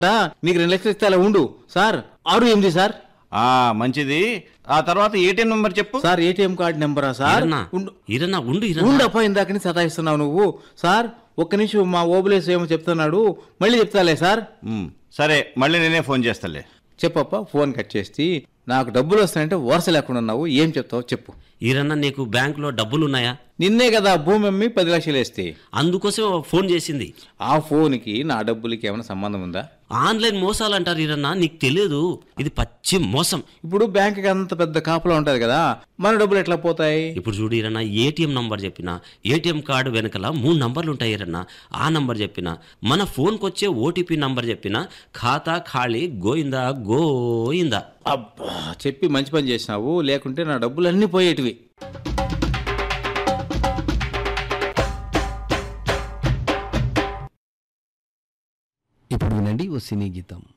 ఆ, నీకు రెండు లక్షలు ఇస్తే అలా ఉండు సార్ ఆరు ఎనిమిది సార్ ఆ మంచిది ఆ తర్వాత ఏటీఎం నెంబర్ చెప్పు సార్ ఏటీఎం కార్డు నెంబరా సార్ ఈరన్నా ఉండు ఈరన్నా ఉండు ఈరన్నా ఉండప్ప ఇందాకని సతాయిస్తున్నావు నువ్వు సార్ ఒక్క నిమిషం మా ఓబులేస్ ఏమో చెప్తున్నాడు మళ్ళీ చెప్తాలే సార్ ఉమ్, సరే మళ్ళీ నేనే ఫోన్ చేస్తాలే చెప్పప్ప ఫోన్ కట్ చేసి నాకు డబ్బులు వస్తాయంటే వరుస లేకుండా ఉన్నావు ఏం చెప్తావు చెప్పు ఈరన్నా నీకు బ్యాంకులో డబ్బులు ఉన్నాయా నిన్నే కదా భూమి అమ్మి పది లక్షలు వేస్తే అందుకోసం ఫోన్ చేసింది ఆ ఫోన్కి నా డబ్బులకి ఏమైనా సంబంధం ఉందా ఆన్లైన్ మోసాలు అంటారు ఈరన్నా నీకు తెలియదు ఇది పచ్చి మోసం ఇప్పుడు బ్యాంక్కి అంత పెద్ద కాపలా ఉంటుంది కదా మన డబ్బులు ఎట్లా పోతాయి ఇప్పుడు చూడు ఈరన్నా ఏటీఎం నంబర్ చెప్పిన ఏటీఎం కార్డు వెనకల మూడు నంబర్లు ఉంటాయి ఈరన్నా ఆ నంబర్ చెప్పిన మన ఫోన్కి వచ్చే ఓటీపీ నంబర్ చెప్పిన ఖాతా ఖాళీ గోయిందా గోయిందా అబ్బా చెప్పి మంచి పని చేసినావు లేకుంటే నా డబ్బులు అన్నీ పోయేటివి ఇప్పుడు వినండి ఓ సినీ గీతం